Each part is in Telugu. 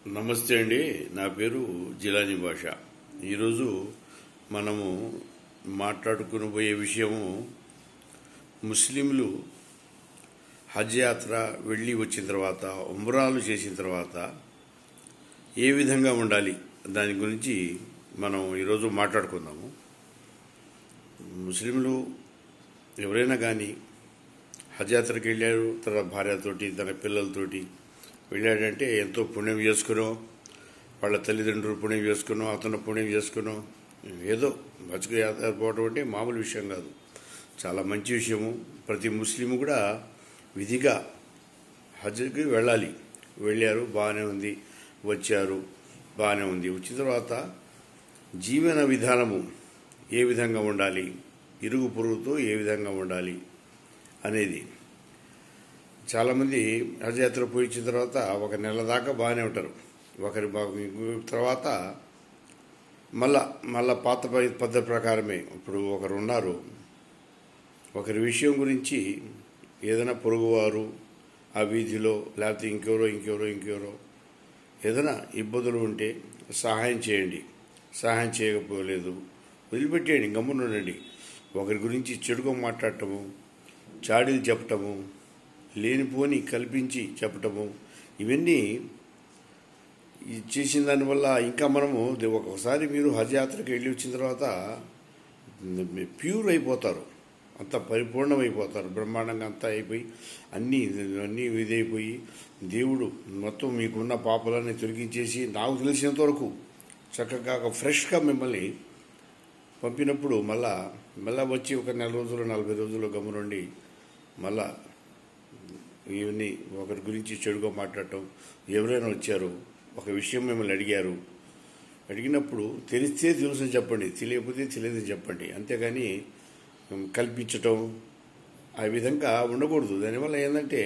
నమస్తే అండి నా పేరు జిలాని భాష ఈరోజు మనము మాట్లాడుకుని పోయే విషయము ముస్లింలు హజ్ యాత్ర వెళ్ళి వచ్చిన తర్వాత ఉమ్రాలు చేసిన తర్వాత ఏ విధంగా ఉండాలి దాని గురించి మనం ఈరోజు మాట్లాడుకుందాము ముస్లింలు ఎవరైనా కానీ హజ్ యాత్రకి వెళ్ళారు తన భార్యతోటి తన పిల్లలతోటి వెళ్ళాడంటే ఎంతో పుణ్యం చేసుకునో వాళ్ళ తల్లిదండ్రులు పుణ్యం చేసుకునో అతను పుణ్యం చేసుకునో ఏదో బతుకు యాత్ర పోవడం అంటే మామూలు విషయం కాదు చాలా మంచి విషయము ప్రతి ముస్లిం కూడా విధిగా హజ్కి వెళ్ళాలి వెళ్ళారు బాగానే ఉంది వచ్చారు బాగానే ఉంది వచ్చిన తర్వాత జీవన విధానము ఏ విధంగా ఉండాలి ఇరుగు పొరుగుతో ఏ విధంగా ఉండాలి అనేది చాలామంది హజ్ యాత్ర పోయి వచ్చిన తర్వాత ఒక నెల దాకా బాగానే ఉంటారు ఒకరి బా- తర్వాత మళ్ళా మళ్ళా పాత ప- పద్ధతి ప్రకారమే ఇప్పుడు ఒకరు ఉన్నారు ఒకరి విషయం గురించి ఏదైనా పొరుగువారు ఆ వీధిలో లేకపోతే ఇంకెవరో ఇంకెవరో ఇంకెవరో ఏదైనా ఇబ్బందులు ఉంటే సహాయం చేయండి సహాయం చేయకపోలేదు వదిలిపెట్టేయండి గమ్మునుండండి ఒకరి గురించి చెడుగా మాట్లాడటము చాడీలు చెప్పటము లేనిపోని కల్పించి చెప్పటము ఇవన్నీ ఈ చేసిన దానివల్ల ఇంకా మనము దే- ఒకసారి మీరు హజ్ యాత్రకి వెళ్ళి వచ్చిన తర్వాత ప్యూర్ అయిపోతారు అంత పరిపూర్ణమైపోతారు బ్రహ్మాండంగా అంతా అయిపోయి అన్నీ అన్నీ ఇదైపోయి దేవుడు మొత్తం మీకున్న పాపలన్నీ తొలగించేసి నాకు తెలిసినంత వరకు చక్కగా ఒక ఫ్రెష్గా మిమ్మల్ని పంపినప్పుడు మళ్ళా మళ్ళా వచ్చి ఒక నెల రోజులు నలభై రోజులు గమనుండి మళ్ళా ఇవన్నీ ఒకరి గురించి చెడుగా మాట్లాడటం ఎవరైనా వచ్చారు ఒక విషయం మిమ్మల్ని అడిగారు అడిగినప్పుడు తెలిస్తే తెలుసని చెప్పండి తెలియకపోతే తెలియదని చెప్పండి అంతేగాని ఉమ్, కల్పించటం ఆ విధంగా ఉండకూడదు దానివల్ల ఏంటంటే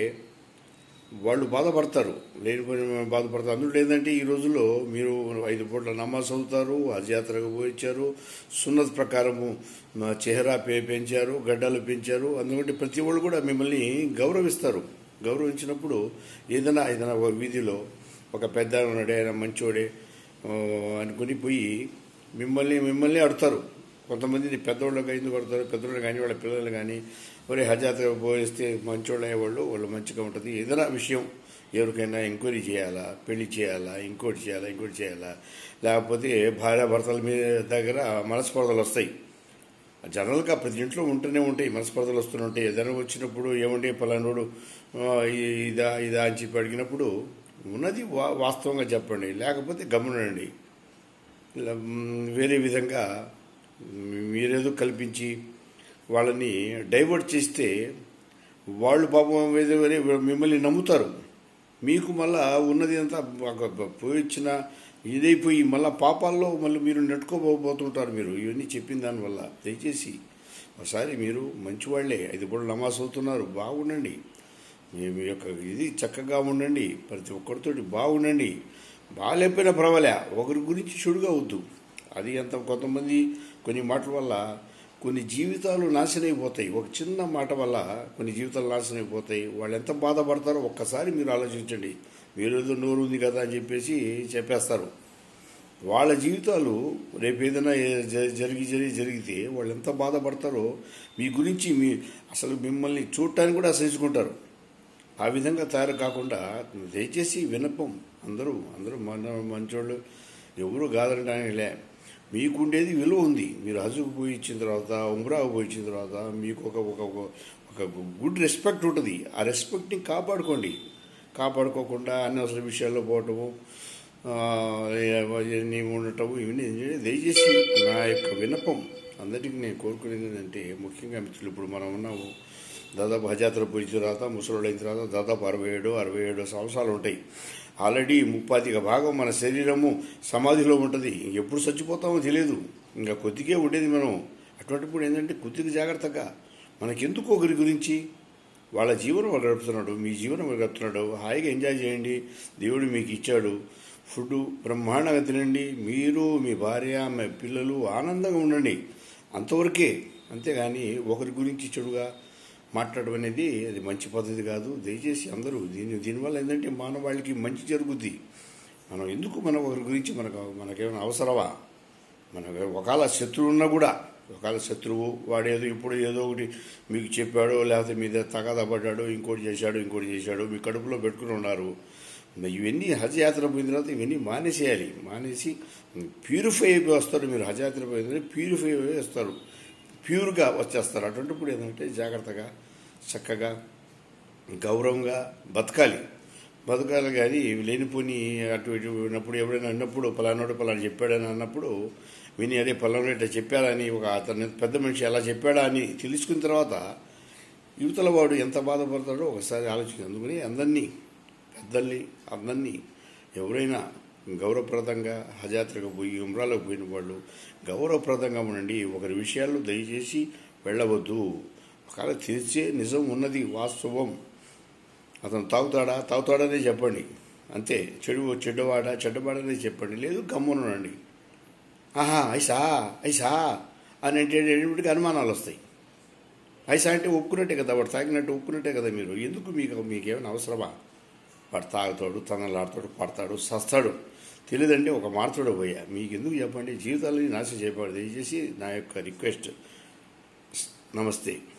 వాళ్ళు బాధపడతారు లేనిపోయిన బాధపడతారు అందులో ఏంటంటే ఈ రోజుల్లో మీరు ఐదు పూట్ల నమాజ్ చదువుతారు హజ్యాత్రకు పోయించారు సున్నత్ ప్రకారము మా చెహరా పే పెంచారు గడ్డలు పెంచారు అందుకంటే ప్రతి వాళ్ళు కూడా మిమ్మల్ని గౌరవిస్తారు గౌరవించినప్పుడు ఏదైనా ఏదైనా ఒక వీధిలో ఒక పెద్ద ఉన్నాడే ఆయన మంచోడే ఆ, అనుకుని పోయి మిమ్మల్ని మిమ్మల్ని అడుతారు కొంతమంది పెద్దవాళ్ళకి ఎందుకు కొడతారు పెద్దవాళ్ళు కానీ వాళ్ళ పిల్లలు కానీ ఒరే హజాత్ర పోయిస్తే మంచోళ్ళు అయ్యేవాళ్ళు వాళ్ళు మంచిగా ఉంటుంది ఏదైనా విషయం ఎవరికైనా ఎంక్వైరీ చేయాలా పెళ్లి చేయాలా ఇంకోటి చేయాలా ఇంకోటి చేయాలా లేకపోతే భార్యాభర్తల మీద దగ్గర మనస్పర్ధలు వస్తాయి జనరల్గా ప్రతి ఇంట్లో ఉంటూనే ఉంటాయి మనస్పర్ధలు వస్తూనే ఉంటాయి ఏదైనా వచ్చినప్పుడు ఏమంటే పలానోడు ఆ, ఇ- ఇదా ఇదా అని చెప్పి అడిగినప్పుడు ఉన్నది వా వాస్తవంగా చెప్పండి లేకపోతే గమనండి ఇలా, మ్, వేరే విధంగా మ్, మీరేదో కల్పించి వాళ్ళని డైవర్ట్ చేస్తే వాళ్ళు పాపం ఏదో వేరే మిమ్మల్ని నమ్ముతారు మీకు మళ్ళా ఉన్నది అంతా ఒక పోయిచ్చిన ఇదైపోయి మళ్ళా పాపాల్లో మళ్ళీ మీరు నెట్టుకోబోతుంటారు మీరు ఇవన్నీ చెప్పిన దానివల్ల దయచేసి ఒకసారి మీరు మంచివాళ్లే ఐదు పూట నమాజ్ అవుతున్నారు బాగుండండి మీ మీ యొక్క ఇది చక్కగా ఉండండి ప్రతి ఒక్కరితోటి బాగుండండి బాగాలేకపోయినా పర్వాలే ఒకరి గురించి చెడుగా వద్దు అది అంత కొంతమంది కొన్ని మాటల వల్ల కొన్ని జీవితాలు నాశనం అయిపోతాయి ఒక చిన్న మాట వల్ల కొన్ని జీవితాలు నాశనం అయిపోతాయి వాళ్ళు ఎంత బాధపడతారో ఒక్కసారి మీరు ఆలోచించండి మీరు ఏదో నోరు ఉంది కదా అని చెప్పేసి చెప్పేస్తారు వాళ్ళ జీవితాలు రేపు ఏదైనా ఏ- జ- జరిగి జరిగి జరిగితే వాళ్ళు ఎంత బాధపడతారో మీ గురించి మీ అసలు మిమ్మల్ని చూడటానికి కూడా అసహించుకుంటారు ఆ విధంగా తయారు కాకుండా దయచేసి వినపం అందరూ అందరూ మన మంచోళ్ళు ఎవరు కాదనడానికి లే మీకుండేది విలువ ఉంది మీరు హజుకు పోయి ఇచ్చిన తర్వాత ఉమ్రాకు పోయి ఇచ్చిన తర్వాత మీకు ఒక ఒక ఒక- ఒక గుడ్ రెస్పెక్ట్ ఉంటుంది ఆ రెస్పెక్ట్ని కాపాడుకోండి కాపాడుకోకుండా అనవసర విషయాల్లో పోవటము ఆ, ఇవన్నీ ఉండటము ఇవన్నీ ఏంటంటే దయచేసి నా యొక్క విన్నపం అందరికీ నేను కోరుకునేది ఏంటంటే ముఖ్యంగా మిత్రులు ఇప్పుడు మనం ఉన్నాము దాదాపు హజాత్ర పోయిన తర్వాత ముసలోళ్ళు అయిన తర్వాత దాదాపు అరవై ఏడు అరవై ఏడు సంవత్సరాలు ఉంటాయి ఆల్రెడీ ముప్పాతిక భాగం మన శరీరము సమాధిలో ఉంటుంది ఎప్పుడు చచ్చిపోతామో తెలియదు ఇంకా కొద్దిగే ఉండేది మనం అటువంటిప్పుడు ఏంటంటే కొద్దిగా జాగ్రత్తగా మనకెందుకు ఒకరి గురించి వాళ్ళ జీవనం వాళ్ళు గడుపుతున్నాడు మీ జీవనం వాళ్ళు గడుపుతున్నాడు హాయిగా ఎంజాయ్ చేయండి దేవుడు మీకు ఇచ్చాడు ఫుడ్ బ్రహ్మాండంగా తినండి మీరు మీ భార్య మీ పిల్లలు ఆనందంగా ఉండండి అంతవరకే అంతేగాని ఒకరి గురించి చెడుగా మాట్లాడడం అనేది అది మంచి పద్ధతి కాదు దయచేసి అందరూ దీని దీనివల్ల ఏంటంటే మానవాళికి మంచి జరుగుద్ది మనం ఎందుకు మన ఒకరి గురించి మనకు మనకేమైనా అవసరమా మనకు ఒకవేళ శత్రువు ఉన్నా కూడా ఒకవేళ శత్రువు వాడేదో ఇప్పుడు ఏదో ఒకటి మీకు చెప్పాడో లేకపోతే మీ దగ్గర తగాదా పడ్డాడో ఇంకోటి చేశాడు ఇంకోటి చేశాడు మీ కడుపులో పెట్టుకుని ఉన్నారు మరి ఇవన్నీ హజ్ యాత్ర పోయిన తర్వాత ఇవన్నీ మానేసేయాలి మానేసి ప్యూరిఫై అయిపోయి వస్తారు మీరు హజ్ యాత్ర పోయిన తర్వాత ప్యూరిఫై అయిపోయి వస్తారు ప్యూర్గా వచ్చేస్తారు అటువంటిప్పుడు ఏంటంటే జాగ్రత్తగా చక్కగా గౌరవంగా బతకాలి బతకాలి కానీ లేనిపోని అటు ఇటు ఉన్నప్పుడు ఎవరైనా అన్నప్పుడు పలానాడు పలానా చెప్పాడని అన్నప్పుడు విని అదే పలానా ఇట్లా చెప్పాడని ఒక అతను పెద్ద మనిషి అలా చెప్పాడా అని తెలుసుకున్న తర్వాత యువతల వాడు ఎంత బాధపడతాడో ఒకసారి ఆలోచించి అందుకని అందరినీ పెద్దల్ని అందరినీ ఎవరైనా గౌరవప్రదంగా హజాత్రకు పోయి ఉమ్రాలకు పోయిన వాళ్ళు గౌరవప్రదంగా ఉండండి ఒకరి విషయాల్లో దయచేసి వెళ్ళవద్దు ఒకవేళ తెలిసే నిజం ఉన్నది వాస్తవం అతను తాగుతాడా తాగుతాడనే చెప్పండి అంతే చెడు చెడ్డవాడా చెడ్డవాడనే చెప్పండి లేదు గమ్మునండి ఆహా ఐసా ఐసా అని అంటే ఎన్నిటికి అనుమానాలు వస్తాయి ఐసా అంటే ఒప్పుకున్నట్టే కదా వాడు తాగినట్టు ఒప్పుకున్నట్టే కదా మీరు ఎందుకు మీకు మీకేమైనా అవసరమా వాడు తాగుతాడు తనలాడతాడు పడతాడు సస్తాడు తెలియదండి ఒక మార్తుడు పోయా మీకు ఎందుకు చెప్పండి జీవితాలని నాశనం చేయబడి దయచేసి నా యొక్క రిక్వెస్ట్ నమస్తే